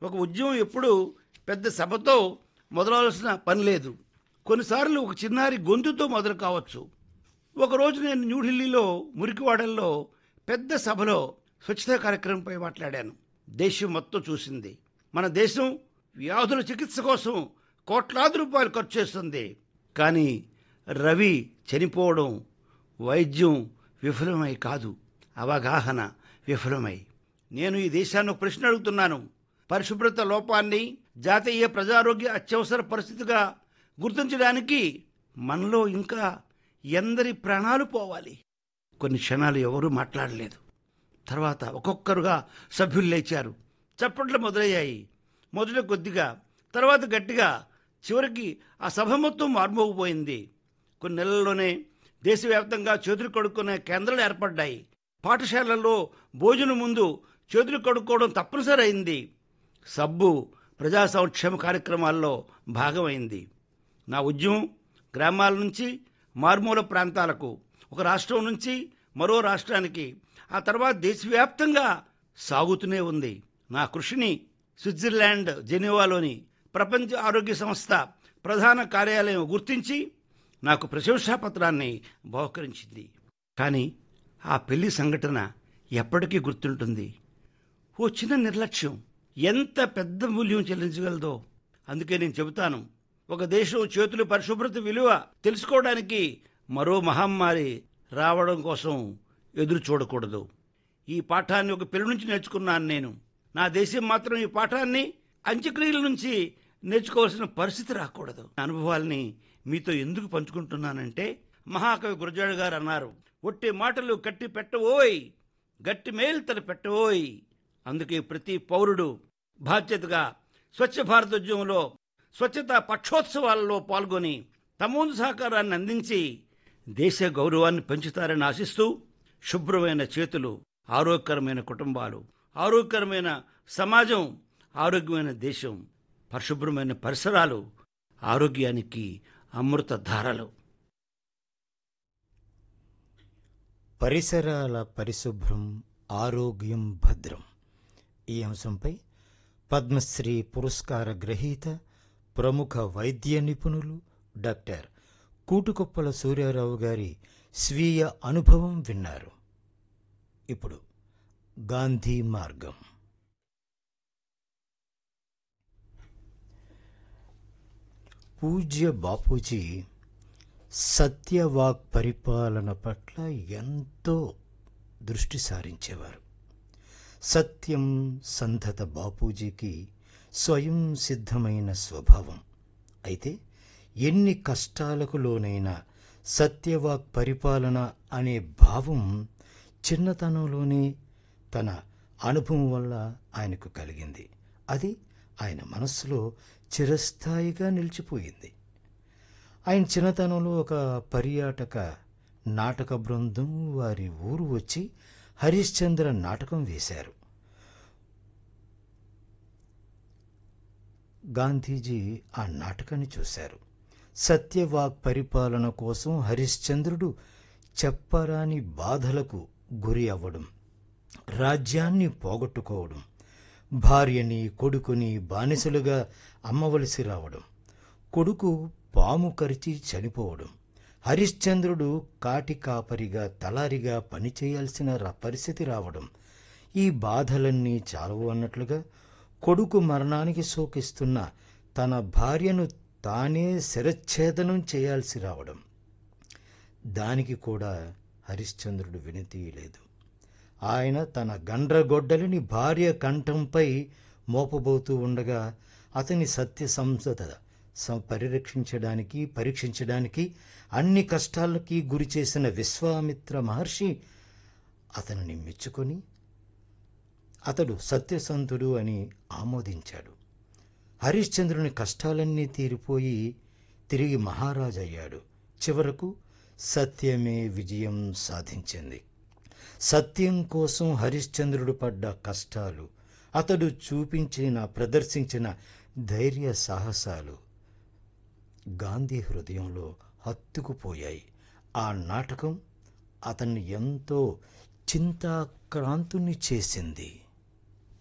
ఒక ఉద్యమం ఎప్పుడు పెద్ద సభతో మొదలవలసిన పని లేదు కొన్నిసార్లు ఒక చిన్నారి గొంతుతో మొదలు కావచ్చు ఒకరోజు నేను న్యూఢిల్లీలో మురికివాడల్లో పెద్ద సభలో స్వచ్ఛతా కార్యక్రమంపై మాట్లాడాను దేశం మొత్తం చూసింది మన దేశం వ్యాధుల చికిత్స కోసం కోట్లాది రూపాయలు ఖర్చు చేస్తుంది కానీ రవి చనిపోవడం వైద్యం విఫలమై కాదు అవగాహన విఫలమై నేను ఈ దేశాన్ని ఒక ప్రశ్న అడుగుతున్నాను పరిశుభ్రత లోపాన్ని జాతీయ ప్రజారోగ్య అత్యవసర పరిస్థితిగా గుర్తించడానికి మనలో ఇంకా ఎందరి ప్రాణాలు పోవాలి కొన్ని క్షణాలు ఎవరూ మాట్లాడలేదు తర్వాత ఒక్కొక్కరుగా సభ్యులు లేచారు చప్పట్లు మొదలయ్యాయి మొదట కొద్దిగా తర్వాత గట్టిగా చివరికి ఆ సభ మొత్తం మార్మోగిపోయింది కొన్ని నెలల్లోనే దేశవ్యాప్తంగా చేతులు కడుక్కునే కేంద్రాలు ఏర్పడ్డాయి పాఠశాలల్లో భోజనం ముందు చేతులు కడుక్కోవడం తప్పనిసరి అయింది సబ్బు ప్రజా సంక్షేమ కార్యక్రమాల్లో భాగమైంది నా ఉద్యమం గ్రామాల నుంచి మారుమూల ప్రాంతాలకు ఒక రాష్ట్రం నుంచి మరో రాష్ట్రానికి ఆ తర్వాత దేశవ్యాప్తంగా సాగుతూనే ఉంది నా కృషిని స్విట్జర్లాండ్ జెనీవాలోని ప్రపంచ ఆరోగ్య సంస్థ ప్రధాన కార్యాలయం గుర్తించి నాకు ప్రశంసా పత్రాన్ని బహుకరించింది కానీ ఆ పెళ్లి సంఘటన ఎప్పటికీ గుర్తుంటుంది ఓ చిన్న నిర్లక్ష్యం ఎంత పెద్ద మూల్యం చెల్లించగలదో అందుకే నేను చెబుతాను ఒక దేశం చేతుల పరిశుభ్రత విలువ తెలుసుకోవడానికి మరో మహమ్మారి రావడం కోసం ఎదురు చూడకూడదు ఈ పాఠాన్ని ఒక పిల్ల నుంచి నేర్చుకున్నాను నేను నా దేశం మాత్రం ఈ పాఠాన్ని అంత్యక్రియల నుంచి నేర్చుకోవాల్సిన పరిస్థితి రాకూడదు నా అనుభవాల్ని మీతో ఎందుకు పంచుకుంటున్నానంటే మహాకవి గురజాడ గారు అన్నారు ఒట్టి మాటలు కట్టి పెట్టవోయ్ గట్టి మేలు తల పెట్టవోయ్ అందుకే ప్రతి పౌరుడు బాధ్యతగా స్వచ్ఛ భారత్ ఉద్యమంలో స్వచ్ఛతా పక్షోత్సవాలలో పాల్గొని తమోందు సహకారాన్ని అందించి దేశ గౌరవాన్ని పెంచుతారని ఆశిస్తూ శుభ్రమైన చేతులు ఆరోగ్యకరమైన కుటుంబాలు ఆరోగ్యకరమైన సమాజం ఆరోగ్యమైన దేశం పరిశుభ్రమైన పరిసరాలు ఆరోగ్యానికి అమృత ధారలు పరిసరాల పరిశుభ్రం ఆరోగ్యం భద్రం ఈ అంశంపై పద్మశ్రీ పురస్కార గ్రహీత ప్రముఖ వైద్య నిపుణులు డాక్టర్ కూటుకొప్పల సూర్యారావు గారి స్వీయ అనుభవం విన్నారు ఇప్పుడు గాంధీ మార్గం పూజ్య బాపూజీ సత్యవాక్ పరిపాలన పట్ల ఎంతో దృష్టి సారించేవారు సత్యం సంధత బాపూజీకి స్వయం సిద్ధమైన స్వభావం అయితే ఎన్ని కష్టాలకు లోనైనా సత్యవాక్ పరిపాలన అనే భావం చిన్నతనంలోనే తన అనుభవం వల్ల ఆయనకు కలిగింది అది ఆయన మనస్సులో చిరస్థాయిగా నిలిచిపోయింది ఆయన చిన్నతనంలో ఒక పర్యాటక నాటక బృందం వారి ఊరు వచ్చి హరిశ్చంద్ర నాటకం వేశారు గాంధీజీ ఆ నాటకాన్ని చూశారు సత్యవాక్ పరిపాలన కోసం హరిశ్చంద్రుడు చెప్పరాని బాధలకు గురి అవ్వడం రాజ్యాన్ని పోగొట్టుకోవడం భార్యని కొడుకుని బానిసలుగా అమ్మవలసి రావడం కొడుకు పాము కరిచి చనిపోవడం హరిశ్చంద్రుడు కాటి కాపరిగా తలారిగా పనిచేయాల్సిన ర- పరిస్థితి రావడం ఈ బాధలన్నీ చాలవు అన్నట్లుగా కొడుకు మరణానికి శోకిస్తున్న తన భార్యను తానే శిరచ్ఛేదనం చేయాల్సి రావడం దానికి కూడా హరిశ్చంద్రుడు వినతీయలేదు ఆయన తన గండ్రగొడ్డలిని భార్య కంఠంపై మోపబోతూ ఉండగా అతని సత్య సంసద సం- పరిరక్షించడానికి పరీక్షించడానికి అన్ని కష్టాలకి గురి చేసిన విశ్వామిత్ర మహర్షి అతనిని మెచ్చుకొని అతడు సత్యసంతుడు అని ఆమోదించాడు హరిశ్చంద్రుని కష్టాలన్నీ తీరిపోయి తిరిగి మహారాజయ్యాడు చివరకు సత్యమే విజయం సాధించింది సత్యం కోసం హరిశ్చంద్రుడు పడ్డ కష్టాలు అతడు చూపించిన ప్రదర్శించిన ధైర్య సాహసాలు గాంధీ హృదయంలో హత్తుకుపోయాయి ఆ నాటకం అతన్ని ఎంతో చింతాక్రాంతుని చేసింది